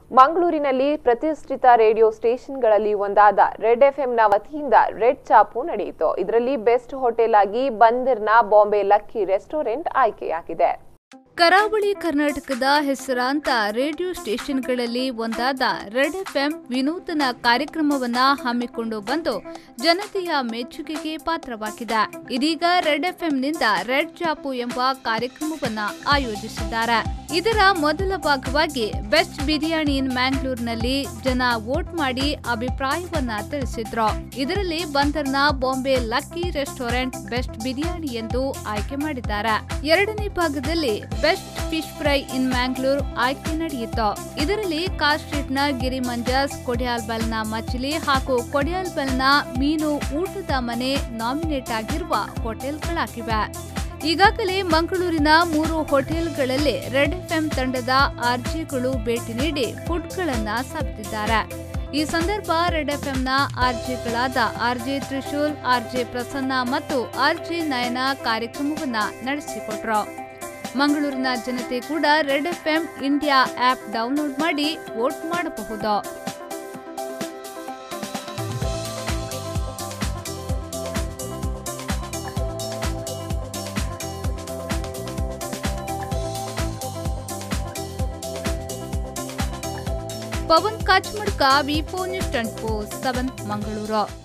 ಮಂಗಳೂರಿನಲ್ಲಿ ಪ್ರತಿಷ್ಠಿತ ರೇಡಿಯೋ ಸ್ಟೇಷನ್ಗಳಲ್ಲಿ ಒಂದಾದ ರೆಡ್ ಎಫ್ಎಂನ ವತಿಯಿಂದ ರೆಡ್ ಚಾಪು ನಡೆಯಿತು ಇದರಲ್ಲಿ ಬೆಸ್ಟ್ ಹೋಟೆಲ್ ಆಗಿ ಬಂದರ್ನ ಬಾಂಬೆ ಲಕ್ಕಿ ರೆಸ್ಟೋರೆಂಟ್ ಆಯ್ಕೆಯಾಗಿದೆ ಕರಾವಳಿ ಕರ್ನಾಟಕದ ಹೆಸರಾಂತ ರೇಡಿಯೋ ಸ್ಟೇಷನ್ಗಳಲ್ಲಿ ಒಂದಾದ ರೆಡ್ ಎಫ್ಎಂ ವಿನೂತನ ಕಾರ್ಯಕ್ರಮವನ್ನ ಹಮ್ಮಿಕೊಂಡು ಬಂದು ಜನತೆಯ ಮೆಚ್ಚುಗೆಗೆ ಪಾತ್ರವಾಗಿದೆ ಇದೀಗ ರೆಡ್ ಎಫ್ಎಂನಿಂದ ರೆಡ್ ಚಾಪು ಎಂಬ ಕಾರ್ಯಕ್ರಮವನ್ನ ಆಯೋಜಿಸಿದ್ದಾರೆ ಇದರ ಮೊದಲ ಭಾಗವಾಗಿ ಬೆಸ್ಟ್ ಬಿರಿಯಾನಿ ಇನ್ ಮ್ಯಾಂಗ್ಳೂರ್ನಲ್ಲಿ ಜನ ವೋಟ್ ಮಾಡಿ ಅಭಿಪ್ರಾಯವನ್ನ ತಿಳಿಸಿದ್ರು ಇದರಲ್ಲಿ ಬಂದರ್ನ Bombay lucky restaurant best biryani ಎಂದು ಆಯ್ಕೆ ಮಾಡಿದ್ದಾರೆ ಎರಡನೇ ಭಾಗದಲ್ಲಿ best fish fry in Mangalore ಆಯ್ಕೆ ನಡೆಯಿತು ಇದರಲ್ಲಿ ಕಾರ್ ಸ್ಟ್ರೀಟ್ನ ಗಿರಿ ಮಂಜಸ್ ಕೊಡಿಯಾಲ್ಬೆಲ್ನ ಮಚಿಲಿ ಹಾಗೂ ಕೊಡಿಯಾಲ್ಬೆಲ್ನ ಮೀನು ಊಟದ ಮನೆ ನಾಮಿನೇಟ್ ಆಗಿರುವ ಹೋಟೆಲ್ಗಳಾಗಿವೆ ಈಗಾಗಲೇ ಮಂಗಳೂರಿನ ಮೂರು ಹೋಟೆಲ್ಗಳಲ್ಲಿ ರೆಡ್ ಎಫ್ಎಂ ತಂಡದ ಆರ್ಜಿಗಳು ಭೇಟಿ ನೀಡಿ ಫುಡ್ಗಳನ್ನ ಸವಿದಿದ್ದಾರೆ ಈ ಸಂದರ್ಭ ರೆಡ್ ಎಫ್ಎಂನ ಆರ್ಜಿಗಳಾದ ಆರ್ಜೆ ತ್ರಿಶೂಲ್ ಆರ್ಜೆ ಪ್ರಸನ್ನ ಮತ್ತು ಆರ್ಜೆ ನಯನ ಕಾರ್ಯಕ್ರಮವನ್ನ ನಡೆಸಿಕೊಟ್ರು ಮಂಗಳೂರಿನ ಜನತೆ ಕೂಡ red FM India app download ಮಾಡಿ ವೋಟ್ ಮಾಡಬಹುದು Pavan Kachmadka V four news twenty four seven Mangaluru